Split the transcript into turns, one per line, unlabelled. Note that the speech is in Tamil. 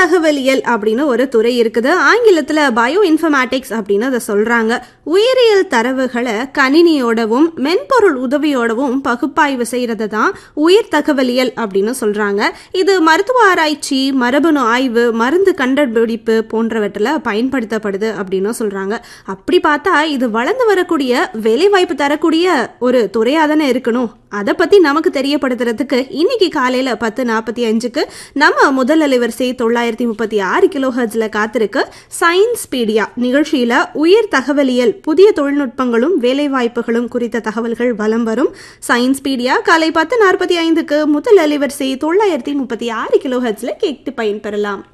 தகவலியல் அப்படின்னு ஒரு துறை இருக்குது ஆங்கிலத்தில் பயோ இன்ஃபர்மேட்டிக்ஸ் அப்படின்னு அதை சொல்றாங்க உயிரியல் தரவுகளை கணினியோடவும் மென்பொருள் உதவியோடவும் பகுப்பாய்வு செய்யறது தான் உயிர் தகவலியல் அப்படின்னு சொல்றாங்க இது மருத்துவ ஆராய்ச்சி மரபணு ஆய்வு மருந்து கண்டுபிடிப்பு போன்றவற்றில் பயன்படுத்தப்படுது அப்படின்னு சொல்றாங்க அப்படி பார்த்தா இது வளர்ந்து வரக்கூடிய வேலைவாய்ப்பு தரக்கூடிய ஒரு துறையாக தானே இருக்கணும் அதை பற்றி நமக்கு தெரியப்படுத்துறதுக்கு இன்னைக்கு காலையில் பத்து நாற்பத்தி அஞ்சுக்கு நம்ம முதல் அலைவரிசை தொள்ளாயிரத்தி முப்பத்தி ஆறு கிலோ ஹர்ட்ஸில் காத்திருக்கு சயின்ஸ் பீடியா நிகழ்ச்சியில் உயிர் தகவலியல் புதிய தொழில்நுட்பங்களும் வேலைவாய்ப்புகளும் குறித்த தகவல்கள் வலம் வரும் சயின்ஸ் பீடியா காலை பத்து நாற்பத்தி ஐந்துக்கு முதல் அலைவரிசை தொள்ளாயிரத்தி முப்பத்தி ஆறு கிலோ ஹர்ட்ஸில் கேட்டு பயன்பெறலாம்